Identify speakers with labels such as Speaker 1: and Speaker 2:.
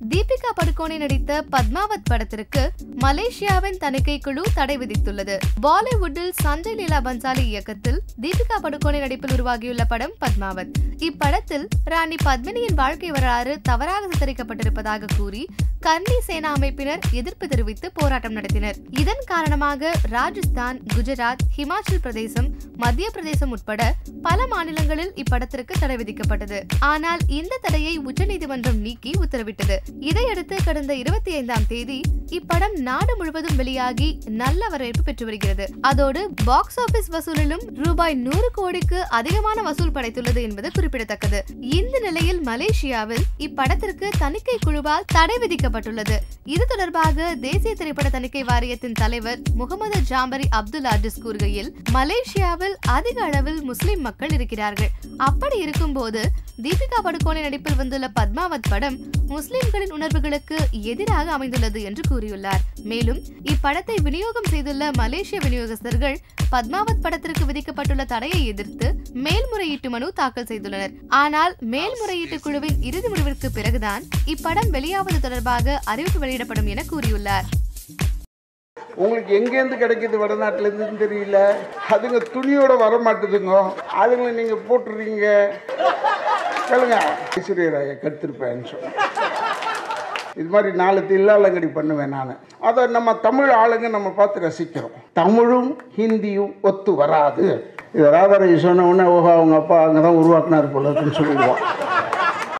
Speaker 1: தீபிகா படுகோனே நடித்த பத்மாவத் படத்திற்கு மலேசியாவின் தணிக்கை குழு தடை விதித்துள்ளது பாலிவுட்டில் சஞ்சய் லீலா பன்சாலி இயக்கத்தில் தீபிகா படுகோனே நடிப்பில் உருவாகியுள்ள படம் பத்மாவத் இப்படத்தில் ராணி பத்மினியின் வாழ்க்கை வரலாறு தவறாக சித்தரிக்கப்பட்டிருப்பதாக கூறி கன்னி சேனா அமைப்பினர் எதிர்ப்பு தெரிவித்து போராட்டம் நடத்தினர் இதன் காரணமாக ராஜஸ்தான் குஜராத் ஹிமாச்சல் பிரதேசம் மத்திய பிரதேசம் உட்பட பல மாநிலங்களில் இப்படத்திற்கு தடை விதிக்கப்பட்டது ஆனால் இந்த தடையை உச்சநீதிமன்றம் நீக்கி உத்தரவிட்டது இதையடுத்து கடந்த இருபத்தி ஐந்தாம் தேதி இப்படம் நாடு முழுவதும் வெளியாகி நல்ல வரவேற்பு பெற்று வருகிறது அதோடு பாக்ஸ் ஆபீஸ் வசூலிலும் ரூபாய் நூறு கோடிக்கு அதிகமான வசூல் படைத்துள்ளது என்பது குறிப்பிடத்தக்கது இந்த நிலையில் மலேசியாவில் இப்படத்திற்கு தணிக்கை குழுவால் தடை விதிக்கப்பட்டுள்ளது இது தொடர்பாக தேசிய திரைப்பட தணிக்கை வாரியத்தின் தலைவர் முகமது ஜாம்பரி அப்துல் அஜிஸ் கூறுகையில் மலேசியாவில் அதிக அளவில் முஸ்லிம் மக்கள் இருக்கிறார்கள் அப்படி இருக்கும்போது தீபிகா படுகோனே நடிப்பில் வந்துள்ள பத்மாவத் படம் முஸ்லிம்களின் உணர்வுகளுக்கு எதிராக அமைந்துள்ளது என்று கூறியுள்ளார் மேலும் இப்படத்தை விநியோகம் செய்துள்ள மலேசிய விநியோகஸ்தர்கள் பத்மாவத் படத்திற்கு விதிக்கப்பட்டுள்ள தடையை எதிர்த்து மேல்முறையீட்டு மனு தாக்கல் செய்துள்ளனர் ஆனால் மேல்முறையீட்டு குழுவின் இறுதி முடிவிற்கு பிறகுதான் இப்படம் வெளியாவது தொடர்பாக அறிவிப்பு வெளியிடப்படும் என கூறியுள்ளார்
Speaker 2: உங்களுக்கு எங்கேருந்து கிடைக்குது வடநாட்டுல இருந்துன்னு தெரியல அதுங்க துணியோட வர மாட்டுதுங்க அதுங்களை நீங்க போட்டுறீங்க கேளுங்க ஐஸ்வர்யராய கெடுத்திருப்பேன்னு சொன்னேன் இது மாதிரி நாலு தில்லாலங்கடி பண்ணுவேன் நான் அதை நம்ம தமிழ் ஆளுங்க நம்ம பார்த்து ரசிக்கிறோம் தமிழும் ஹிந்தியும் ஒத்து வராது இது ராதாரவி சொன்ன உடனே ஓஹோ அவங்க அப்பா அங்கே தான் உருவாக்குனார் போல இருக்குன்னு சொல்லிடுவோம்